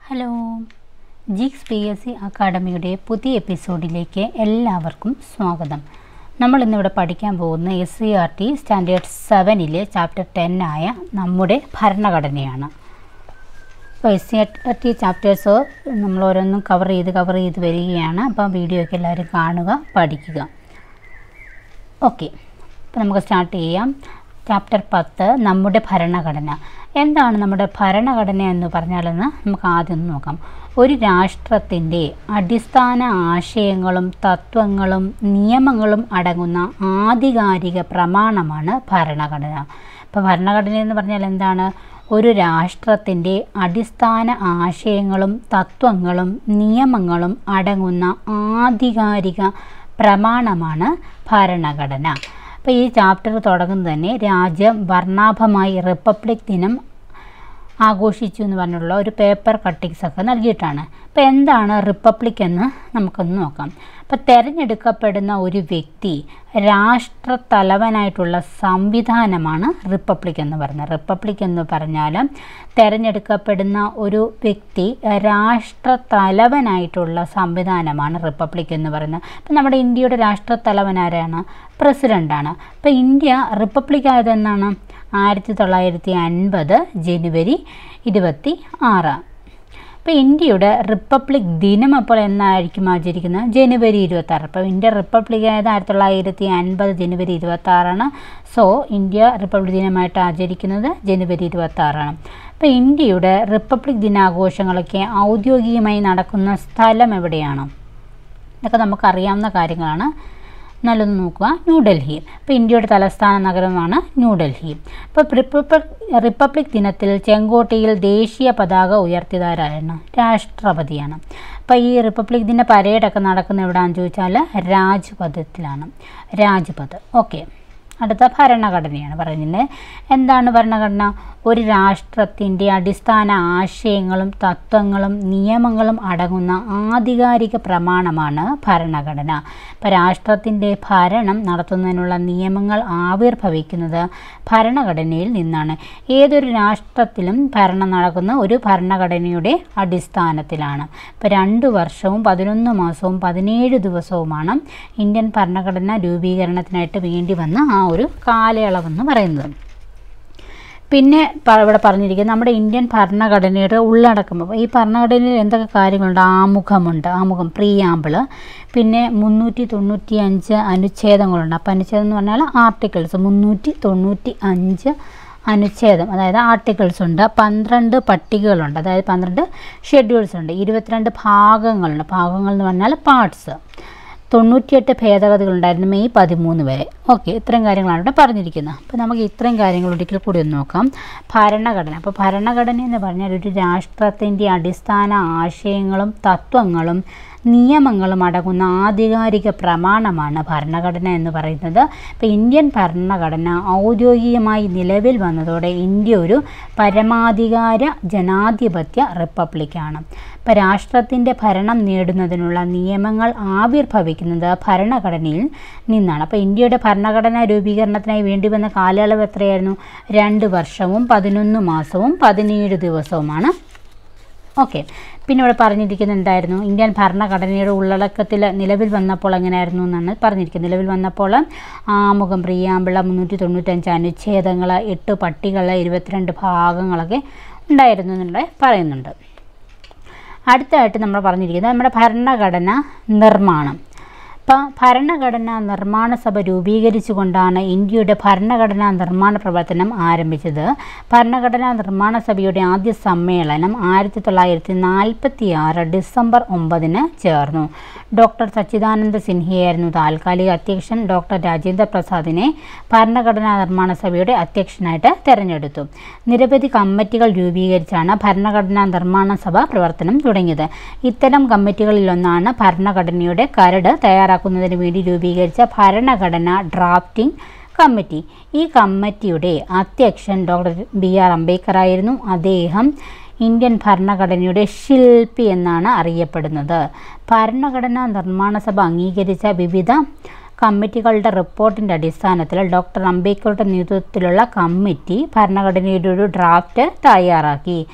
hello ജിക്സ് P S C അക്കാഡമിയുടെ പുതിയ എപ്പിസോഡിലേക്ക് എല്ലാവർക്കും സ്വാഗതം നമ്മൾ ഇന്നിവിടെ പഠിക്കാൻ പോകുന്ന S C R T standard സെവനിലെ ചാപ്റ്റർ ടെൻ ആയ നമ്മുടെ ഭരണഘടനയാണ് അപ്പോൾ S C R T chapters നമ്മൾ ഓരോന്നും കവർ ചെയ്ത് കവർ ചെയ്ത് വരികയാണ് അപ്പോൾ വീഡിയോ ഒക്കെ എല്ലാവരും കാണുക പഠിക്കുക ഓക്കെ അപ്പോൾ നമുക്ക് സ്റ്റാർട്ട് ചെയ്യാം ചാപ്റ്റർ പത്ത് നമ്മുടെ ഭരണഘടന എന്താണ് നമ്മുടെ ഭരണഘടന എന്ന് പറഞ്ഞാലെന്ന് നമുക്ക് ആദ്യം ഒന്ന് നോക്കാം ഒരു രാഷ്ട്രത്തിൻ്റെ അടിസ്ഥാന ആശയങ്ങളും തത്വങ്ങളും നിയമങ്ങളും അടങ്ങുന്ന ആധികാരിക പ്രമാണമാണ് ഭരണഘടന അപ്പോൾ ഭരണഘടന എന്ന് പറഞ്ഞാൽ എന്താണ് ഒരു രാഷ്ട്രത്തിൻ്റെ അടിസ്ഥാന ആശയങ്ങളും തത്വങ്ങളും നിയമങ്ങളും അടങ്ങുന്ന ആധികാരിക പ്രമാണമാണ് ഭരണഘടന അപ്പോൾ ഈ ചാപ്റ്റർ തുടങ്ങുന്നത് തന്നെ രാജ്യം വർണ്ണാഭമായി റിപ്പബ്ലിക് ദിനം ആഘോഷിച്ചു എന്ന് പറഞ്ഞുള്ള ഒരു പേപ്പർ കട്ടിങ്സ് ഒക്കെ നൽകിയിട്ടാണ് അപ്പോൾ എന്താണ് റിപ്പബ്ലിക് എന്ന് നമുക്കൊന്ന് നോക്കാം അപ്പോൾ തിരഞ്ഞെടുക്കപ്പെടുന്ന ഒരു വ്യക്തി രാഷ്ട്രത്തലവനായിട്ടുള്ള സംവിധാനമാണ് റിപ്പബ്ലിക് എന്ന് പറയുന്നത് റിപ്പബ്ലിക് എന്ന് പറഞ്ഞാൽ തിരഞ്ഞെടുക്കപ്പെടുന്ന ഒരു വ്യക്തി രാഷ്ട്രത്തലവനായിട്ടുള്ള സംവിധാനമാണ് റിപ്പബ്ലിക് എന്ന് പറയുന്നത് അപ്പം നമ്മുടെ ഇന്ത്യയുടെ രാഷ്ട്രത്തലവൻ ആരാണ് പ്രസിഡൻ്റാണ് അപ്പോൾ ഇന്ത്യ റിപ്പബ്ലിക് ആയതെന്നാണ് ആയിരത്തി തൊള്ളായിരത്തി അൻപത് ജനുവരി ഇരുപത്തി ആറ് അപ്പോൾ ഇന്ത്യയുടെ റിപ്പബ്ലിക് ദിനം അപ്പോൾ എന്നായിരിക്കും ആചരിക്കുന്നത് ജനുവരി ഇരുപത്താറ് അപ്പോൾ ഇന്ത്യ റിപ്പബ്ലിക് ആയത് ആയിരത്തി തൊള്ളായിരത്തി അൻപത് ജനുവരി ഇരുപത്താറാണ് സോ ഇന്ത്യ റിപ്പബ്ലിക് ദിനമായിട്ട് ആചരിക്കുന്നത് ജനുവരി ഇരുപത്താറാണ് അപ്പോൾ ഇന്ത്യയുടെ റിപ്പബ്ലിക് ദിനാഘോഷങ്ങളൊക്കെ ഔദ്യോഗികമായി നടക്കുന്ന സ്ഥലം എവിടെയാണ് ഇതൊക്കെ നമുക്കറിയാവുന്ന കാര്യങ്ങളാണ് നല്ലൊന്ന് നോക്കുക ന്യൂഡൽഹി അപ്പോൾ ഇന്ത്യയുടെ തലസ്ഥാന നഗരമാണ് ന്യൂഡൽഹി അപ്പോൾ റിപ്പബ്ലിക് റിപ്പബ്ലിക് ദിനത്തിൽ ചെങ്കോട്ടയിൽ ദേശീയ പതാക ഉയർത്തിയതാരാണ് രാഷ്ട്രപതിയാണ് അപ്പോൾ ഈ റിപ്പബ്ലിക് ദിന പരേഡൊക്കെ നടക്കുന്ന എവിടെയാണെന്ന് ചോദിച്ചാൽ രാജ്പഥത്തിലാണ് രാജ്പഥ് ഓക്കെ അടുത്ത ഭരണഘടനയാണ് പറയുന്നത് എന്താണ് ഭരണഘടന ഒരു രാഷ്ട്രത്തിൻ്റെ അടിസ്ഥാന ആശയങ്ങളും തത്വങ്ങളും നിയമങ്ങളും അടങ്ങുന്ന ആധികാരിക പ്രമാണമാണ് ഭരണഘടന ഇപ്പോൾ രാഷ്ട്രത്തിൻ്റെ ഭരണം നടത്തുന്നതിനുള്ള നിയമങ്ങൾ ആവിർഭവിക്കുന്നത് ഭരണഘടനയിൽ നിന്നാണ് ഏതൊരു രാഷ്ട്രത്തിലും ഭരണം നടക്കുന്ന ഒരു ഭരണഘടനയുടെ അടിസ്ഥാനത്തിലാണ് ഇപ്പോൾ രണ്ട് വർഷവും പതിനൊന്ന് മാസവും പതിനേഴ് ദിവസവുമാണ് ഇന്ത്യൻ ഭരണഘടന രൂപീകരണത്തിനായിട്ട് വേണ്ടി വന്ന ആ ഒരു കാലയളവെന്ന് പറയുന്നത് പിന്നെ ഇവിടെ പറഞ്ഞിരിക്കുന്നത് നമ്മുടെ ഇന്ത്യൻ ഭരണഘടനയുടെ ഉള്ളടക്കം ഈ ഭരണഘടനയിൽ എന്തൊക്കെ കാര്യങ്ങളുണ്ട് ആമുഖമുണ്ട് ആമുഖം പ്രിയാമ്പിള് പിന്നെ മുന്നൂറ്റി തൊണ്ണൂറ്റി അഞ്ച് അനുച്ഛേദങ്ങളുണ്ട് അപ്പോൾ അനുച്ഛേദം എന്ന് പറഞ്ഞാൽ ആർട്ടിക്കിൾസ് മുന്നൂറ്റി തൊണ്ണൂറ്റി അഞ്ച് അനുച്ഛേദം അതായത് ആർട്ടിക്കിൾസ് ഉണ്ട് പന്ത്രണ്ട് പട്ടികകളുണ്ട് അതായത് പന്ത്രണ്ട് ഷെഡ്യൂൾസ് ഉണ്ട് ഇരുപത്തിരണ്ട് ഭാഗങ്ങളുണ്ട് ഭാഗങ്ങൾ എന്ന് പറഞ്ഞാൽ പാർട്സ് തൊണ്ണൂറ്റിയെട്ട് ഭേദഗതികളുണ്ടായിരുന്നു മെയ് പതിമൂന്ന് വരെ ഓക്കെ ഇത്രയും കാര്യങ്ങളാണ് ഇവിടെ പറഞ്ഞിരിക്കുന്നത് അപ്പോൾ നമുക്ക് ഇത്രയും കാര്യങ്ങൾ ഒരിക്കൽ കൂടി ഒന്ന് നോക്കാം ഭരണഘടന അപ്പോൾ ഭരണഘടന എന്ന് പറഞ്ഞാൽ ഒരു രാഷ്ട്രത്തിൻ്റെ അടിസ്ഥാന ആശയങ്ങളും തത്വങ്ങളും നിയമങ്ങളും അടങ്ങുന്ന ആധികാരിക പ്രമാണമാണ് ഭരണഘടന എന്ന് പറയുന്നത് ഇപ്പോൾ ഇന്ത്യൻ ഭരണഘടന ഔദ്യോഗികമായി നിലവിൽ വന്നതോടെ ഇന്ത്യ ഒരു പരമാധികാര ജനാധിപത്യ റിപ്പബ്ലിക്കാണ് ഇപ്പോൾ രാഷ്ട്രത്തിൻ്റെ ഭരണം നേടുന്നതിനുള്ള നിയമങ്ങൾ ആവിർഭവിക്കുന്നത് ഭരണഘടനയിൽ നിന്നാണ് അപ്പോൾ ഇന്ത്യയുടെ ഭരണഘടനാ രൂപീകരണത്തിനായി വേണ്ടി വന്ന കാലയളവ് എത്രയായിരുന്നു രണ്ട് വർഷവും പതിനൊന്ന് മാസവും പതിനേഴ് ദിവസവുമാണ് ഓക്കെ പിന്നെ ഇവിടെ പറഞ്ഞിരിക്കുന്നത് എന്തായിരുന്നു ഇന്ത്യൻ ഭരണഘടനയുടെ ഉള്ളടക്കത്തിൽ നിലവിൽ വന്നപ്പോൾ എങ്ങനെയായിരുന്നു എന്നാണ് പറഞ്ഞിരിക്കുന്നത് നിലവിൽ വന്നപ്പോൾ ആമുഖം പ്രിയാമ്പിള മുന്നൂറ്റി തൊണ്ണൂറ്റഞ്ച് അനുച്ഛേദങ്ങൾ എട്ട് പട്ടികൾ ഇരുപത്തിരണ്ട് ഭാഗങ്ങളൊക്കെ ഉണ്ടായിരുന്നു എന്നുള്ളത് പറയുന്നുണ്ട് അടുത്തതായിട്ട് നമ്മൾ പറഞ്ഞിരിക്കുന്നത് നമ്മുടെ ഭരണഘടന നിർമ്മാണം അപ്പോൾ ഭരണഘടനാ നിർമ്മാണ സഭ രൂപീകരിച്ചുകൊണ്ടാണ് ഇന്ത്യയുടെ ഭരണഘടനാ നിർമ്മാണ പ്രവർത്തനം ആരംഭിച്ചത് ഭരണഘടനാ നിർമ്മാണ സഭയുടെ ആദ്യ സമ്മേളനം ആയിരത്തി തൊള്ളായിരത്തി നാൽപ്പത്തി ആറ് ഡിസംബർ ഒമ്പതിന് ചേർന്നു ഡോക്ടർ സച്ചിദാനന്ദ സിൻഹയായിരുന്നു താൽക്കാലിക അധ്യക്ഷൻ ഡോക്ടർ രാജേന്ദ്ര പ്രസാദിനെ ഭരണഘടനാ നിർമ്മാണ സഭയുടെ അധ്യക്ഷനായിട്ട് തെരഞ്ഞെടുത്തു നിരവധി കമ്മിറ്റികൾ രൂപീകരിച്ചാണ് ഭരണഘടനാ നിർമ്മാണ സഭ പ്രവർത്തനം തുടങ്ങിയത് ഇത്തരം കമ്മിറ്റികളിലൊന്നാണ് ഭരണഘടനയുടെ കരട് തയ്യാറാക്കുന്നതിന് വേണ്ടി രൂപീകരിച്ച ഭരണഘടന ഡ്രാഫ്റ്റിംഗ് കമ്മിറ്റി ഈ കമ്മിറ്റിയുടെ അധ്യക്ഷൻ ഡോക്ടർ ബി ആർ അംബേദ്കർ ആയിരുന്നു അദ്ദേഹം ഇന്ത്യൻ ഭരണഘടനയുടെ ശില്പി എന്നാണ് അറിയപ്പെടുന്നത് ഭരണഘടനാ നിർമ്മാണ സഭ അംഗീകരിച്ച വിവിധ കമ്മിറ്റികളുടെ റിപ്പോർട്ടിൻ്റെ അടിസ്ഥാനത്തിൽ ഡോക്ടർ അംബേദ്കറുടെ നേതൃത്വത്തിലുള്ള കമ്മിറ്റി ഭരണഘടനയുടെ ഒരു ഡ്രാഫ്റ്റ് തയ്യാറാക്കി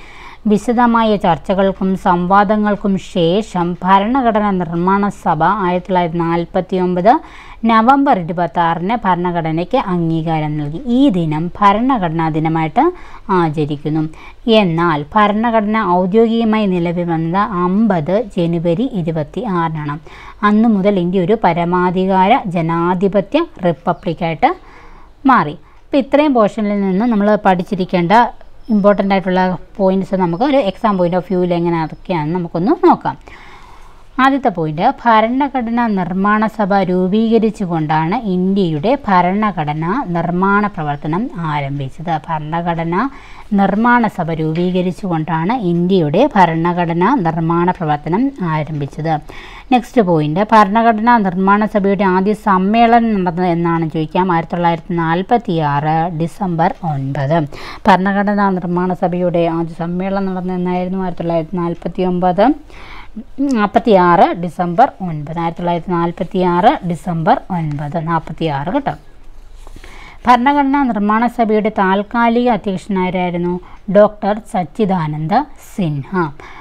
വിശദമായ ചർച്ചകൾക്കും സംവാദങ്ങൾക്കും ശേഷം ഭരണഘടനാ നിർമ്മാണ സഭ ആയിരത്തി തൊള്ളായിരത്തി നാൽപ്പത്തി ഒമ്പത് നവംബർ ഇരുപത്തി ആറിന് ഭരണഘടനയ്ക്ക് അംഗീകാരം നൽകി ഈ ദിനം ഭരണഘടനാ ദിനമായിട്ട് ആചരിക്കുന്നു എന്നാൽ ഭരണഘടന ഔദ്യോഗികമായി നിലവിൽ വന്നത് അമ്പത് ജനുവരി ഇരുപത്തി ആറിനാണ് അന്നു മുതൽ ഇന്ത്യ ഒരു പരമാധികാര ജനാധിപത്യ റിപ്പബ്ലിക്കായിട്ട് മാറി അപ്പോൾ ഇത്രയും പോർഷനിൽ നിന്ന് നമ്മൾ പഠിച്ചിരിക്കേണ്ട ഇമ്പോർട്ടൻ്റ് ആയിട്ടുള്ള പോയിൻറ്റ്സ് നമുക്ക് ഒരു എക്സാം പോയിൻ്റ് ഓഫ് വ്യൂവിൽ എങ്ങനെ അതൊക്കെയാണെന്ന് നമുക്കൊന്ന് നോക്കാം ആദ്യത്തെ പോയിന്റ് ഭരണഘടനാ നിർമ്മാണ സഭ രൂപീകരിച്ചുകൊണ്ടാണ് ഇന്ത്യയുടെ ഭരണഘടനാ നിർമ്മാണ പ്രവർത്തനം ആരംഭിച്ചത് ഭരണഘടനാ നിർമ്മാണ സഭ രൂപീകരിച്ചുകൊണ്ടാണ് ഇന്ത്യയുടെ ഭരണഘടനാ നിർമ്മാണ പ്രവർത്തനം ആരംഭിച്ചത് നെക്സ്റ്റ് പോയിന്റ് ഭരണഘടനാ നിർമ്മാണ സഭയുടെ ആദ്യ സമ്മേളനം നടന്നത് എന്നാണ് ചോദിക്കാം ആയിരത്തി തൊള്ളായിരത്തി നാൽപ്പത്തി ആറ് ഡിസംബർ ഒൻപത് ഭരണഘടനാ നിർമ്മാണ സഭയുടെ ആദ്യ സമ്മേളനം നടന്നത് എന്നായിരുന്നു ആയിരത്തി തൊള്ളായിരത്തി നാൽപ്പത്തി ഒമ്പത് നാൽപ്പത്തി ആറ് ഡിസംബർ ഒൻപത് ആയിരത്തി തൊള്ളായിരത്തി നാൽപ്പത്തി ആറ് ഡിസംബർ ഒൻപത് നാൽപ്പത്തി ആറ് കേട്ടോ ഭരണഘടനാ നിർമ്മാണ സഭയുടെ താൽക്കാലിക അധ്യക്ഷനായിരുന്നു ഡോക്ടർ സച്ചിദാനന്ദ സിൻഹ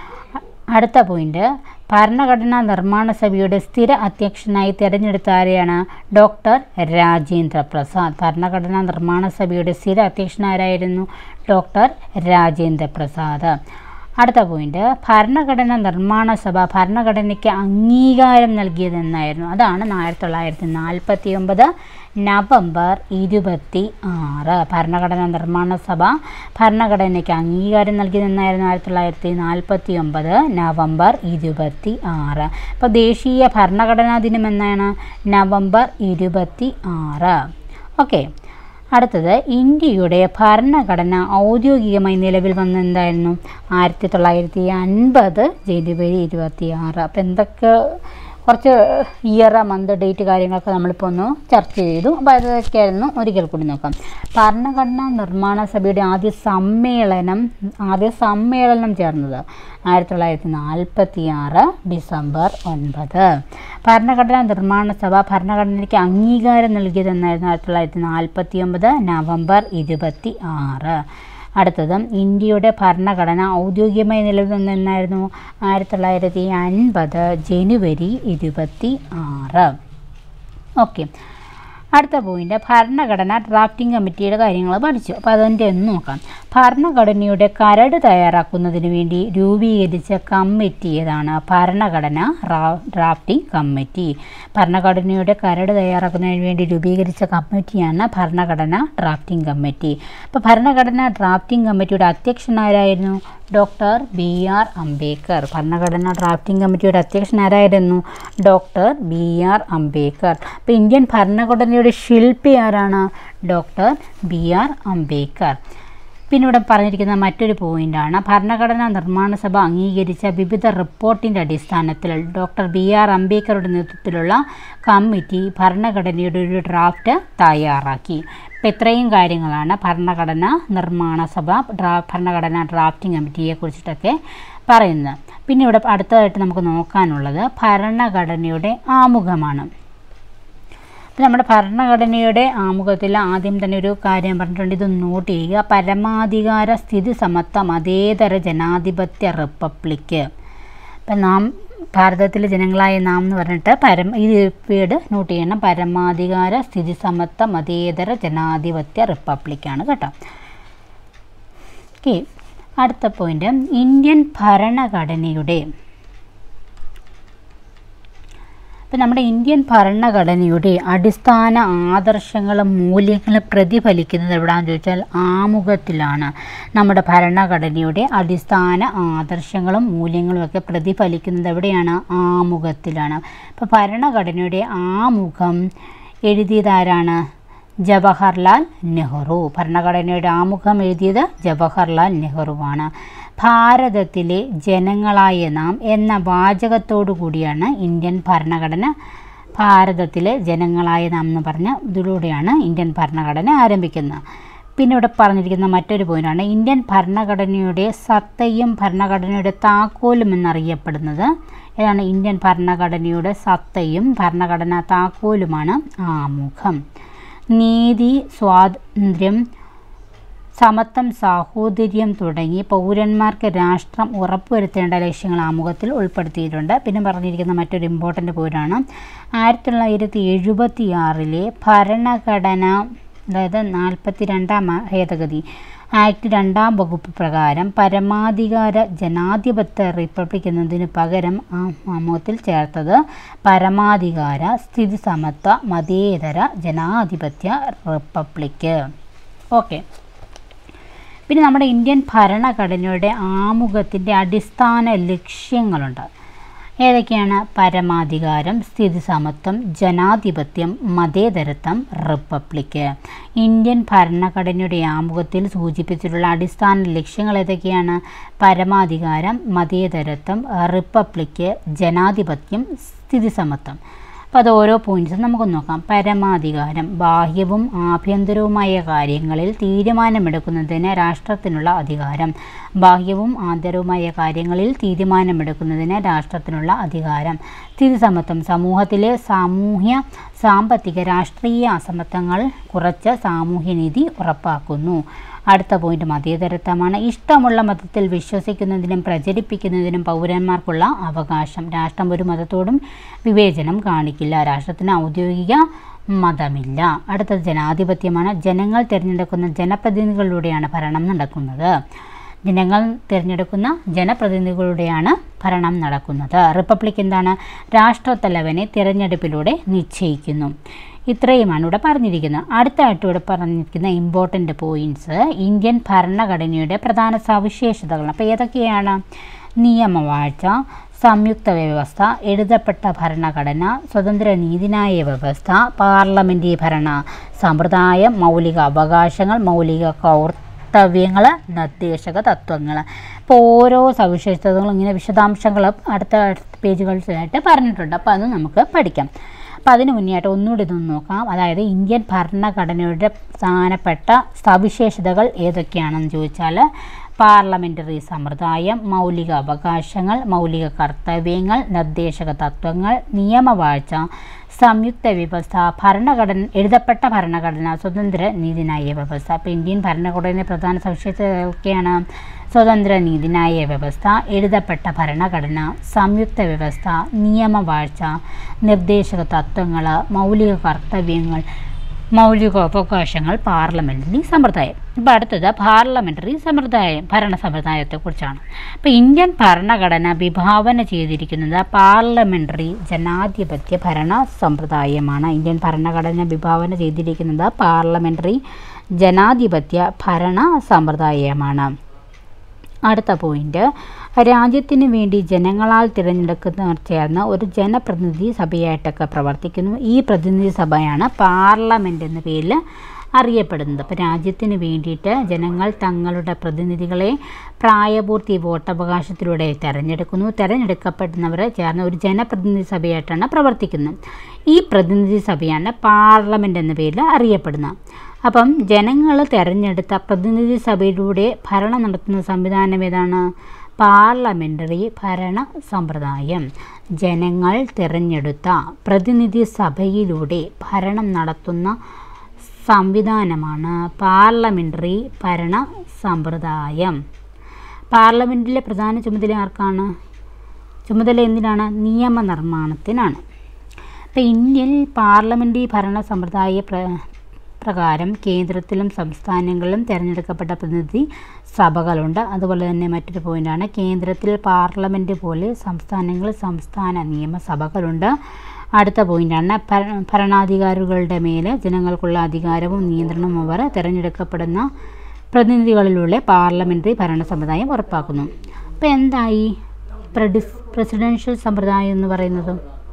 അടുത്ത പോയിന്റ് ഭരണഘടനാ നിർമ്മാണ സഭയുടെ സ്ഥിര അധ്യക്ഷനായി തിരഞ്ഞെടുത്ത ആരെയാണ് ഡോക്ടർ രാജേന്ദ്ര പ്രസാദ് ഭരണഘടനാ നിർമ്മാണ സഭയുടെ സ്ഥിര അധ്യക്ഷനാരായിരുന്നു ഡോക്ടർ രാജേന്ദ്ര പ്രസാദ് അടുത്ത പോയിന്റ് ഭരണഘടന നിർമ്മാണ സഭ ഭരണഘടനയ്ക്ക് അംഗീകാരം നൽകിയതെന്നായിരുന്നു അതാണ് ആയിരത്തി തൊള്ളായിരത്തി നാൽപ്പത്തി ഒമ്പത് നവംബർ ഇരുപത്തി ആറ് ഭരണഘടനാ നിർമ്മാണ സഭ ഭരണഘടനയ്ക്ക് അംഗീകാരം നൽകിയതെന്നായിരുന്നു ആയിരത്തി തൊള്ളായിരത്തി നാൽപ്പത്തി ഒമ്പത് നവംബർ ഇരുപത്തി ആറ് അപ്പോൾ ദേശീയ ഭരണഘടനാ ദിനം എന്നാണ് നവംബർ ഇരുപത്തി ആറ് ഓക്കെ അടുത്തത് ഇന്ത്യയുടെ ഭരണഘടന ഔദ്യോഗികമായി നിലവിൽ വന്ന എന്തായിരുന്നു ആയിരത്തി തൊള്ളായിരത്തി അൻപത് ജനുവരി ഇരുപത്തി ആറ് അപ്പോൾ എന്തൊക്കെ കുറച്ച് ഇയർ മന്ത് ഡേറ്റ് കാര്യങ്ങളൊക്കെ നമ്മളിപ്പോൾ ഒന്ന് ചർച്ച ചെയ്തു അപ്പോൾ അതൊക്കെയായിരുന്നു ഒരിക്കൽ കൂടി നോക്കാം ഭരണഘടനാ നിർമ്മാണ സഭയുടെ ആദ്യ സമ്മേളനം ആദ്യ സമ്മേളനം ചേർന്നത് ആയിരത്തി തൊള്ളായിരത്തി നാൽപ്പത്തി ആറ് ഡിസംബർ ഒൻപത് ഭരണഘടനാ നിർമ്മാണ സഭ ഭരണഘടനയ്ക്ക് അംഗീകാരം നൽകിയതെന്നായിരുന്നു ആയിരത്തി തൊള്ളായിരത്തി നാൽപ്പത്തി ഒമ്പത് നവംബർ ഇരുപത്തി ആറ് അടുത്തത് ഇന്ത്യയുടെ ഭരണഘടന ഔദ്യോഗികമായി നിലവിൽ വന്നെന്നായിരുന്നു ആയിരത്തി തൊള്ളായിരത്തി അൻപത് ജനുവരി ഇരുപത്തി ആറ് ഓക്കെ അടുത്ത പോയിന്റ് ഭരണഘടന ഡ്രാഫ്റ്റിംഗ് കമ്മിറ്റിയുടെ കാര്യങ്ങൾ പഠിച്ചു അപ്പോൾ അതിൻ്റെ ഒന്ന് നോക്കാം ഭരണഘടനയുടെ കരട് തയ്യാറാക്കുന്നതിന് വേണ്ടി രൂപീകരിച്ച കമ്മിറ്റി ഏതാണ് ഭരണഘടന ഡ്രാഫ്റ്റിംഗ് കമ്മിറ്റി ഭരണഘടനയുടെ കരട് തയ്യാറാക്കുന്നതിന് വേണ്ടി രൂപീകരിച്ച കമ്മിറ്റിയാണ് ഭരണഘടന ഡ്രാഫ്റ്റിംഗ് കമ്മിറ്റി അപ്പോൾ ഭരണഘടന ഡ്രാഫ്റ്റിംഗ് കമ്മിറ്റിയുടെ അധ്യക്ഷനാരായിരുന്നു ഡോക്ടർ ബി ആർ അംബേദ്കർ ഭരണഘടനാ ഡ്രാഫ്റ്റിംഗ് കമ്മിറ്റിയുടെ അധ്യക്ഷൻ ആരായിരുന്നു ഡോക്ടർ ബി ആർ അംബേദ്കർ അപ്പോൾ ഇന്ത്യൻ ഭരണഘടനയുടെ ശില്പി ആരാണ് ഡോക്ടർ ബി ആർ അംബേദ്കർ പിന്നെ ഇവിടെ പറഞ്ഞിരിക്കുന്ന മറ്റൊരു പോയിൻ്റാണ് ഭരണഘടനാ നിർമ്മാണ സഭ അംഗീകരിച്ച വിവിധ റിപ്പോർട്ടിൻ്റെ അടിസ്ഥാനത്തിൽ ഡോക്ടർ ബി ആർ അംബേദ്കറുടെ നേതൃത്വത്തിലുള്ള കമ്മിറ്റി ഭരണഘടനയുടെ ഒരു ഡ്രാഫ്റ്റ് തയ്യാറാക്കി അപ്പോൾ ഇത്രയും കാര്യങ്ങളാണ് ഭരണഘടന നിർമ്മാണ സഭ ഡ്രാ ഭരണഘടനാ ഡ്രാഫ്റ്റിംഗ് കമ്മിറ്റിയെ കുറിച്ചിട്ടൊക്കെ പറയുന്നത് പിന്നെ ഇവിടെ അടുത്തതായിട്ട് നമുക്ക് നോക്കാനുള്ളത് ഭരണഘടനയുടെ ആമുഖമാണ് അപ്പോൾ നമ്മുടെ ഭരണഘടനയുടെ ആമുഖത്തിൽ ആദ്യം തന്നെ ഒരു കാര്യം പറഞ്ഞിട്ടുണ്ട് ഇത് നോട്ട് ചെയ്യുക പരമാധികാര സ്ഥിതി സമത്വ മതേതര ജനാധിപത്യ റിപ്പബ്ലിക്ക് അപ്പം നാം ഭാരതത്തിലെ ജനങ്ങളായ നാം എന്ന് പറഞ്ഞിട്ട് പരം ഈ വേർഡ് നോട്ട് ചെയ്യണം പരമാധികാര സ്ഥിതി സമത്വ മതേതര ജനാധിപത്യ റിപ്പബ്ലിക്കാണ് കേട്ടോ ഓക്കെ അടുത്ത പോയിന്റ് ഇന്ത്യൻ ഭരണഘടനയുടെ ഇപ്പം നമ്മുടെ ഇന്ത്യൻ ഭരണഘടനയുടെ അടിസ്ഥാന ആദർശങ്ങളും മൂല്യങ്ങളും പ്രതിഫലിക്കുന്നത് എവിടെയാണെന്ന് ചോദിച്ചാൽ ആമുഖത്തിലാണ് നമ്മുടെ ഭരണഘടനയുടെ അടിസ്ഥാന ആദർശങ്ങളും മൂല്യങ്ങളും ഒക്കെ പ്രതിഫലിക്കുന്നത് എവിടെയാണ് ആമുഖത്തിലാണ് അപ്പോൾ ഭരണഘടനയുടെ ആമുഖം എഴുതിയതാരാണ് ജവഹർലാൽ നെഹ്റു ഭരണഘടനയുടെ ആമുഖം എഴുതിയത് ജവഹർലാൽ നെഹ്റുവാണ് ഭാരതത്തിലെ ജനങ്ങളായ നാം എന്ന വാചകത്തോടു കൂടിയാണ് ഇന്ത്യൻ ഭരണഘടന ഭാരതത്തിലെ ജനങ്ങളായ നാം എന്ന് പറഞ്ഞ ഇതിലൂടെയാണ് ഇന്ത്യൻ ഭരണഘടന ആരംഭിക്കുന്നത് പിന്നെ ഇവിടെ പറഞ്ഞിരിക്കുന്ന മറ്റൊരു പോയിന്റാണ് ഇന്ത്യൻ ഭരണഘടനയുടെ സത്തയും ഭരണഘടനയുടെ താക്കോലും എന്നറിയപ്പെടുന്നത് ഏതാണ് ഇന്ത്യൻ ഭരണഘടനയുടെ സത്തയും ഭരണഘടനാ താക്കോലുമാണ് ആമുഖം നീതി സ്വാതന്ത്ര്യം സമത്വം സാഹോദര്യം തുടങ്ങി പൗരന്മാർക്ക് രാഷ്ട്രം ഉറപ്പുവരുത്തേണ്ട ലക്ഷ്യങ്ങൾ ആമുഖത്തിൽ ഉൾപ്പെടുത്തിയിട്ടുണ്ട് പിന്നെ പറഞ്ഞിരിക്കുന്ന മറ്റൊരു ഇമ്പോർട്ടൻ്റ് പോയിന്റാണ് ആയിരത്തി തൊള്ളായിരത്തി എഴുപത്തി ആറിലെ ഭരണഘടന അതായത് നാൽപ്പത്തി രണ്ടാം ഭേദഗതി ആക്ട് രണ്ടാം വകുപ്പ് പ്രകാരം പരമാധികാര ജനാധിപത്യ റിപ്പബ്ലിക് എന്നതിന് പകരം ആ ആമുഖത്തിൽ ചേർത്തത് പരമാധികാര സ്ഥിതി സമത്വ മതേതര ജനാധിപത്യ റിപ്പബ്ലിക് ഓക്കെ പിന്നെ നമ്മുടെ ഇന്ത്യൻ ഭരണഘടനയുടെ ആമുഖത്തിൻ്റെ അടിസ്ഥാന ലക്ഷ്യങ്ങളുണ്ട് ഏതൊക്കെയാണ് പരമാധികാരം സ്ഥിതി സമത്വം ജനാധിപത്യം മതേതരത്വം റിപ്പബ്ലിക് ഇന്ത്യൻ ഭരണഘടനയുടെ ആമുഖത്തിൽ സൂചിപ്പിച്ചിട്ടുള്ള അടിസ്ഥാന ലക്ഷ്യങ്ങൾ ഏതൊക്കെയാണ് പരമാധികാരം മതേതരത്വം റിപ്പബ്ലിക് ജനാധിപത്യം സ്ഥിതി സമത്വം അപ്പോൾ അത് ഓരോ പോയിൻറ്റ്സും നമുക്ക് നോക്കാം പരമാധികാരം ബാഹ്യവും ആഭ്യന്തരവുമായ കാര്യങ്ങളിൽ തീരുമാനമെടുക്കുന്നതിന് രാഷ്ട്രത്തിനുള്ള അധികാരം ബാഹ്യവും ആന്തരവുമായ കാര്യങ്ങളിൽ തീരുമാനമെടുക്കുന്നതിന് രാഷ്ട്രത്തിനുള്ള അധികാരം സ്ഥിതി സമത്വം സമൂഹത്തിലെ സാമൂഹ്യ സാമ്പത്തിക രാഷ്ട്രീയ അസമത്വങ്ങൾ കുറച്ച് സാമൂഹ്യനീതി ഉറപ്പാക്കുന്നു അടുത്ത പോയിന്റ് മതേതരത്വമാണ് ഇഷ്ടമുള്ള മതത്തിൽ വിശ്വസിക്കുന്നതിനും പ്രചരിപ്പിക്കുന്നതിനും പൗരന്മാർക്കുള്ള അവകാശം രാഷ്ട്രം ഒരു മതത്തോടും വിവേചനം കാണിക്കില്ല രാഷ്ട്രത്തിന് ഔദ്യോഗിക മതമില്ല അടുത്തത് ജനാധിപത്യമാണ് ജനങ്ങൾ തിരഞ്ഞെടുക്കുന്ന ജനപ്രതിനിധികളിലൂടെയാണ് ഭരണം നടക്കുന്നത് ജനങ്ങൾ തിരഞ്ഞെടുക്കുന്ന ജനപ്രതിനിധികളുടെയാണ് ഭരണം നടക്കുന്നത് റിപ്പബ്ലിക് എന്താണ് രാഷ്ട്രത്തലവനെ തിരഞ്ഞെടുപ്പിലൂടെ നിശ്ചയിക്കുന്നു ഇത്രയുമാണ് ഇവിടെ പറഞ്ഞിരിക്കുന്നത് അടുത്തായിട്ട് ഇവിടെ പറഞ്ഞിരിക്കുന്ന ഇമ്പോർട്ടൻ്റ് പോയിൻറ്റ്സ് ഇന്ത്യൻ ഭരണഘടനയുടെ പ്രധാന സവിശേഷതകൾ അപ്പോൾ ഏതൊക്കെയാണ് നിയമവാഴ്ച സംയുക്ത വ്യവസ്ഥ എഴുതപ്പെട്ട ഭരണഘടന സ്വതന്ത്ര നീതിന്യായ വ്യവസ്ഥ പാർലമെൻ്ററി ഭരണ സമ്പ്രദായം മൗലിക അവകാശങ്ങൾ മൗലിക കർത്തവ്യങ്ങൾ നിർദ്ദേശക തത്വങ്ങൾ അപ്പോൾ ഓരോ സവിശേഷതകളും ഇങ്ങനെ വിശദാംശങ്ങൾ അടുത്ത പേജുകളിലായിട്ട് പറഞ്ഞിട്ടുണ്ട് അപ്പോൾ അത് നമുക്ക് പഠിക്കാം അപ്പോൾ അതിന് മുന്നേയായിട്ട് ഒന്നുകൂടി ഇതൊന്ന് നോക്കാം അതായത് ഇന്ത്യൻ ഭരണഘടനയുടെ പ്രധാനപ്പെട്ട സവിശേഷതകൾ ഏതൊക്കെയാണെന്ന് ചോദിച്ചാൽ പാർലമെൻ്ററി സമ്പ്രദായം മൗലിക അവകാശങ്ങൾ മൗലിക കർത്തവ്യങ്ങൾ നിർദ്ദേശക തത്വങ്ങൾ നിയമവാഴ്ച സംയുക്ത വ്യവസ്ഥ ഭരണഘടന എഴുതപ്പെട്ട ഭരണഘടന സ്വതന്ത്ര നീതിന്യായ വ്യവസ്ഥ അപ്പോൾ ഇന്ത്യൻ ഭരണഘടനയുടെ പ്രധാന സവിശേഷത ഏതൊക്കെയാണ് സ്വതന്ത്ര നീതിന്യായ വ്യവസ്ഥ എഴുതപ്പെട്ട ഭരണഘടന സംയുക്ത വ്യവസ്ഥ നിയമവാഴ്ച നിർദ്ദേശക തത്വങ്ങൾ മൗലിക കർത്തവ്യങ്ങൾ മൗലിക അവകാശങ്ങൾ പാർലമെൻ്ററി സമ്പ്രദായം ഇപ്പോൾ അടുത്തത് പാർലമെൻ്ററി സമ്പ്രദായം ഭരണ സമ്പ്രദായത്തെക്കുറിച്ചാണ് അപ്പോൾ ഇന്ത്യൻ ഭരണഘടന വിഭാവന ചെയ്തിരിക്കുന്നത് പാർലമെൻ്ററി ജനാധിപത്യ ഭരണ സമ്പ്രദായമാണ് ഇന്ത്യൻ ഭരണഘടന വിഭാവന ചെയ്തിരിക്കുന്നത് പാർലമെൻ്ററി ജനാധിപത്യ ഭരണ സമ്പ്രദായമാണ് അടുത്ത പോയിന്റ് രാജ്യത്തിന് വേണ്ടി ജനങ്ങളാൽ തിരഞ്ഞെടുക്കുന്നവർ ചേർന്ന് ഒരു ജനപ്രതിനിധി സഭയായിട്ടൊക്കെ പ്രവർത്തിക്കുന്നു ഈ പ്രതിനിധി സഭയാണ് പാർലമെൻ്റ് എന്ന പേരിൽ അറിയപ്പെടുന്നത് അപ്പോൾ രാജ്യത്തിന് വേണ്ടിയിട്ട് ജനങ്ങൾ തങ്ങളുടെ പ്രതിനിധികളെ പ്രായപൂർത്തി വോട്ടവകാശത്തിലൂടെ തിരഞ്ഞെടുക്കുന്നു തിരഞ്ഞെടുക്കപ്പെടുന്നവരെ ചേർന്ന് ഒരു ജനപ്രതിനിധി സഭയായിട്ടാണ് പ്രവർത്തിക്കുന്നത് ഈ പ്രതിനിധി സഭയാണ് പാർലമെൻ്റ് എന്ന പേരിൽ അറിയപ്പെടുന്നത് അപ്പം ജനങ്ങൾ തിരഞ്ഞെടുത്ത പ്രതിനിധി സഭയിലൂടെ ഭരണം നടത്തുന്ന സംവിധാനം ഏതാണ് പാർലമെൻ്ററി ഭരണ സമ്പ്രദായം ജനങ്ങൾ തിരഞ്ഞെടുത്ത പ്രതിനിധി സഭയിലൂടെ ഭരണം നടത്തുന്ന സംവിധാനമാണ് പാർലമെൻ്ററി ഭരണ സമ്പ്രദായം പാർലമെൻറ്റിലെ പ്രധാന ചുമതല ആർക്കാണ് ചുമതല എന്തിനാണ് നിയമനിർമ്മാണത്തിനാണ് അപ്പോൾ ഇന്ത്യൻ പാർലമെൻ്ററി ഭരണ സമ്പ്രദായ പ്ര പ്രകാരം കേന്ദ്രത്തിലും സംസ്ഥാനങ്ങളിലും തിരഞ്ഞെടുക്കപ്പെട്ട പ്രതിനിധി സഭകളുണ്ട് അതുപോലെ തന്നെ മറ്റൊരു പോയിൻ്റാണ് കേന്ദ്രത്തിൽ പാർലമെൻറ്റ് പോലെ സംസ്ഥാനങ്ങളിൽ സംസ്ഥാന നിയമസഭകളുണ്ട് അടുത്ത പോയിൻ്റാണ് ഭര- ഭരണാധികാരികളുടെ മേൽ ജനങ്ങൾക്കുള്ള അധികാരവും നിയന്ത്രണവും അവർ തിരഞ്ഞെടുക്കപ്പെടുന്ന പ്രതിനിധികളിലൂടെ പാർലമെൻ്ററി ഭരണ സമ്പ്രദായം ഉറപ്പാക്കുന്നു അപ്പോൾ എന്തായി പ്രഡിസ് പ്രസിഡൻഷ്യൽ സമ്പ്രദായം എന്ന് പറയുന്നത്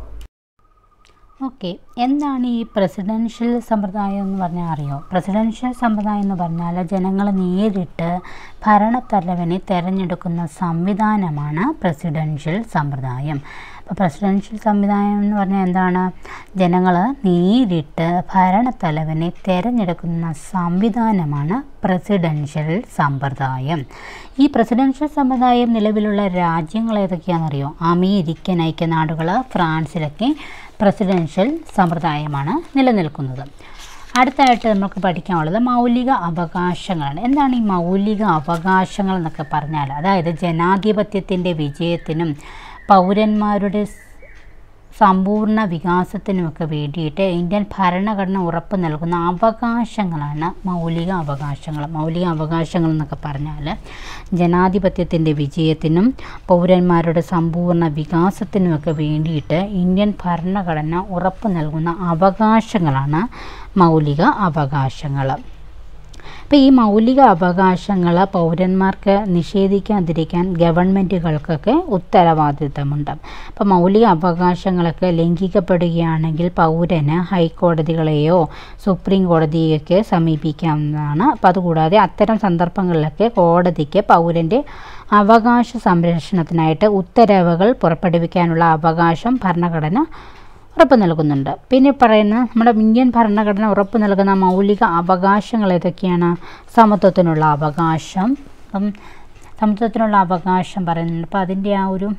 ഓക്കെ എന്താണ് ഈ പ്രസിഡൻഷ്യൽ സമ്പ്രദായം എന്ന് പറഞ്ഞാൽ അറിയോ പ്രസിഡൻഷ്യൽ സമ്പ്രദായം എന്ന് പറഞ്ഞാൽ ജനങ്ങൾ നേരിട്ട് ഭരണത്തലവനെ തിരഞ്ഞെടുക്കുന്ന സംവിധാനമാണ് പ്രസിഡൻഷ്യൽ സമ്പ്രദായം അപ്പോൾ പ്രസിഡൻഷ്യൽ സംവിധാനം എന്ന് പറഞ്ഞാൽ എന്താണ് ജനങ്ങൾ നേരിട്ട് ഭരണത്തലവനെ തിരഞ്ഞെടുക്കുന്ന സംവിധാനമാണ് പ്രസിഡൻഷ്യൽ സമ്പ്രദായം ഈ പ്രസിഡൻഷ്യൽ സമ്പ്രദായം നിലവിലുള്ള രാജ്യങ്ങൾ ഏതൊക്കെയാണെന്നറിയോ അമേരിക്കൻ ഐക്യനാടുകൾ ഫ്രാൻസിലൊക്കെ പ്രസിഡൻഷ്യൽ സമ്പ്രദായമാണ് നിലനിൽക്കുന്നത് അടുത്തായിട്ട് നമുക്ക് പഠിക്കാനുള്ളത് മൗലിക അവകാശങ്ങളാണ് എന്താണ് ഈ മൗലിക അവകാശങ്ങൾ എന്നൊക്കെ പറഞ്ഞാൽ അതായത് ജനാധിപത്യത്തിൻ്റെ വിജയത്തിനും പൗരന്മാരുടെ സ് സമ്പൂർണ്ണ വികാസത്തിനുമൊക്കെ വേണ്ടിയിട്ട് ഇന്ത്യൻ ഭരണഘടന ഉറപ്പ് നൽകുന്ന അവകാശങ്ങളാണ് മൗലിക അവകാശങ്ങൾ മൗലിക അവകാശങ്ങൾ എന്നൊക്കെ പറഞ്ഞാൽ ജനാധിപത്യത്തിൻ്റെ വിജയത്തിനും പൗരന്മാരുടെ സമ്പൂർണ്ണ വികാസത്തിനുമൊക്കെ വേണ്ടിയിട്ട് ഇന്ത്യൻ ഭരണഘടന ഉറപ്പ് നൽകുന്ന അവകാശങ്ങളാണ് മൗലിക അവകാശങ്ങൾ അപ്പോൾ ഈ മൗലിക അവകാശങ്ങൾ പൗരന്മാർക്ക് നിഷേധിക്കാതിരിക്കാൻ ഗവൺമെൻറ്റുകൾക്കൊക്കെ ഉത്തരവാദിത്തമുണ്ട് അപ്പോൾ മൗലിക അവകാശങ്ങളൊക്കെ ലംഘിക്കപ്പെടുകയാണെങ്കിൽ പൗരന് ഹൈക്കോടതികളെയോ സുപ്രീം കോടതിയൊക്കെ സമീപിക്കാവുന്നതാണ് അപ്പോൾ അതുകൂടാതെ അത്തരം സന്ദർഭങ്ങളിലൊക്കെ കോടതിക്ക് പൗരൻ്റെ അവകാശ സംരക്ഷണത്തിനായിട്ട് ഉത്തരവുകൾ പുറപ്പെടുവിക്കാനുള്ള അവകാശം ഭരണഘടന ഉറപ്പ് നൽകുന്നുണ്ട് പിന്നെ പറയുന്ന നമ്മുടെ ഇന്ത്യൻ ഭരണഘടന ഉറപ്പ് നൽകുന്ന മൗലിക അവകാശങ്ങൾ ഏതൊക്കെയാണ് സമത്വത്തിനുള്ള അവകാശം അപ്പം സമത്വത്തിനുള്ള അവകാശം പറയുന്നുണ്ട് അപ്പോൾ അതിൻ്റെ ആ ഒരു